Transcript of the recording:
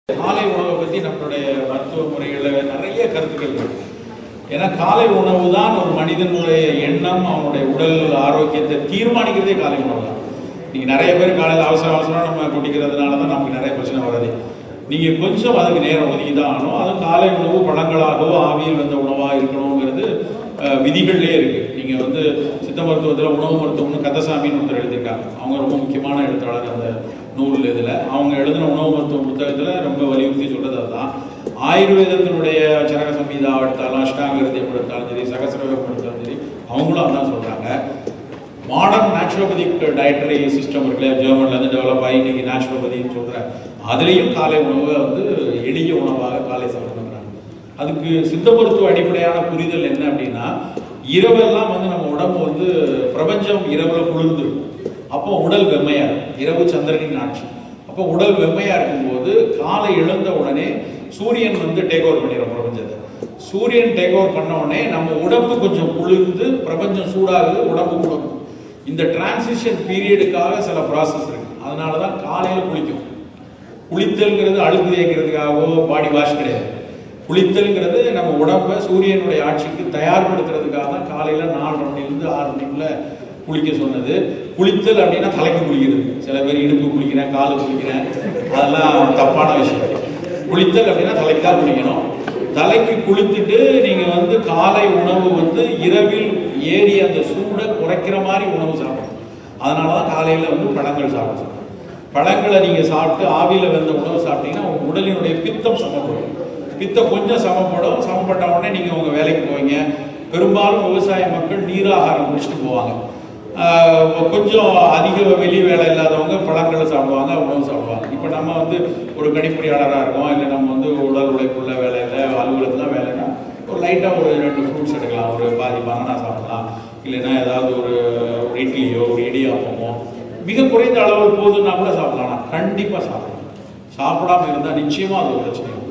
காலை உணவை பற்றி நம்மளுடைய மருத்துவ முறைகளில் நிறைய கருத்துக்கள் இருக்கு ஏன்னா காலை உணவு தான் ஒரு மனிதனுடைய எண்ணம் அவனுடைய உடல் ஆரோக்கியத்தை தீர்மானிக்கிறதே காலை உணவு தான் நீங்கள் நிறைய பேர் காலையில் அவசர அவசரம் நம்ம குடிக்கிறதுனால தான் நமக்கு நிறைய பிரச்சனை வருது நீங்கள் கொஞ்சம் அதுக்கு நேரம் ஒதுக்கி தான் ஆகணும் அதுவும் காலை உணவு பழங்களாகவோ ஆவியில் வந்த உணவாக இருக்கணுங்கிறது அஹ், விதிகள்லேயே இருக்குது நீங்கள் வந்து சித்த மருத்துவத்தில் உணவு மருத்துவம்னு கந்தசாமின்னு ஒருத்தர் எழுதியிருக்காங்க அவங்க ரொம்ப முக்கியமான எழுத்தாளர் அந்த நூல் இதில் அவங்க எழுதின உணவு மருத்துவ புத்தகத்தில் ரொம்ப வலியுறுத்தி சொல்றது அதுதான் ஆயுர்வேதத்தினுடைய சரக சம்ஹிதா எடுத்தாலும் அஷ்டாங்கிருத்தியம் எடுத்தாலும் சரி சகசிரகம் எடுத்தாலும் சரி அவங்களும் அதான் சொல்கிறாங்க மாடர்ன் நேச்சுரோபதிக் டயட்டரி சிஸ்டம் இருக்குல்ல ஜெர்மன்லேருந்து டெவலப் ஆகி இன்னைக்கு நேச்சுரோபதின்னு சொல்கிற அதுலேயும் காலை உணவை வந்து எளிய உணவாக காலை சாப்பிடுறாங்க அதுக்கு சித்த மருத்துவ அடிப்படையான புரிதல் என்ன அப்படின்னா இரவெல்லாம் வந்து நம்ம உடம்பு வந்து பிரபஞ்சம் இரவுல குளிர்ந்துருக்கும் அப்போ உடல் வெம்மையா இருக்கும் இரவு சந்திரனின் ஆட்சி அப்போ உடல் வெம்மையா இருக்கும்போது காலை எழுந்த உடனே சூரியன் வந்து டேக் ஓவர் பண்ணிடும் பிரபஞ்சத்தை சூரியன் டேக் ஓவர் பண்ண உடனே நம்ம உடம்பு கொஞ்சம் குளிர்ந்து பிரபஞ்சம் சூடாகுது உடம்பு குளிரும் இந்த டிரான்சிஷன் பீரியடுக்காக சில ப்ராசஸ் இருக்கு அதனால தான் காலையில் குளிக்கும் குளித்தல்ங்கிறது அழுக்கு தேய்க்கிறதுக்காகவோ பாடி வாஷ் கிடையாது குளித்தல்ங்கிறது நம்ம உடம்பை சூரியனுடைய ஆட்சிக்கு தயார்படுத்துறதுக்காக தான் காலையில் நாலு மணிலேருந்து ஆறு மணிக்குள்ள குளிக்க சொன்னது குளித்தல் அப்படின்னா தலைக்கு குளிக்கிறது சில பேர் இடுப்பு குளிக்கிறேன் காலு குளிக்கிறேன் அதெல்லாம் தப்பான விஷயம் குளித்தல் அப்படின்னா தலைக்கு தான் குளிக்கணும் தலைக்கு குளித்துட்டு நீங்க வந்து காலை உணவு வந்து இரவில் ஏறி அந்த சூடை குறைக்கிற மாதிரி உணவு சாப்பிடணும் அதனால தான் காலையில் வந்து பழங்கள் சாப்பிட சொல்றோம். பழங்களை நீங்க சாப்பிட்டு ஆவியில வெந்த உணவு சாப்பிட்டீங்கன்னா உங்க உடலினுடைய பித்தம் சமப்படும் பித்தம் கொஞ்சம் சமப்படும் சமப்பட்ட உடனே நீங்க உங்க வேலைக்கு போவீங்க பெரும்பாலும் விவசாய மக்கள் நீராகாரம் குடிச்சிட்டு போவாங்க ஆஹ் கொஞ்சம் அதிக வெளி வேலை இல்லாதவங்க பழங்களை சாப்பிடுவாங்க உணவு சாப்பிடுவாங்க இப்போ நம்ம வந்து ஒரு கணிப்பொறியாளராக இருக்கோம் இல்லை நம்ம வந்து உடல் உழைப்புள்ள வேலையில் அலுவலகத்தில் வேலைன்னா ஒரு லைட்டாக ஒரு ரெண்டு ஃப்ரூட்ஸ் எடுக்கலாம் ஒரு பாதி பனானா சாப்பிடலாம் இல்லைன்னா ஏதாவது ஒரு ஒரு இட்லியோ ஒரு இடியாப்பமோ மிக குறைந்த அளவு போதுன்னா கூட சாப்பிடலாம் ஆனால் கண்டிப்பாக சாப்பிடலாம் சாப்பிடாம இருந்தால் நிச்சயமாக அது ஒரு பிரச்சனை வரும்.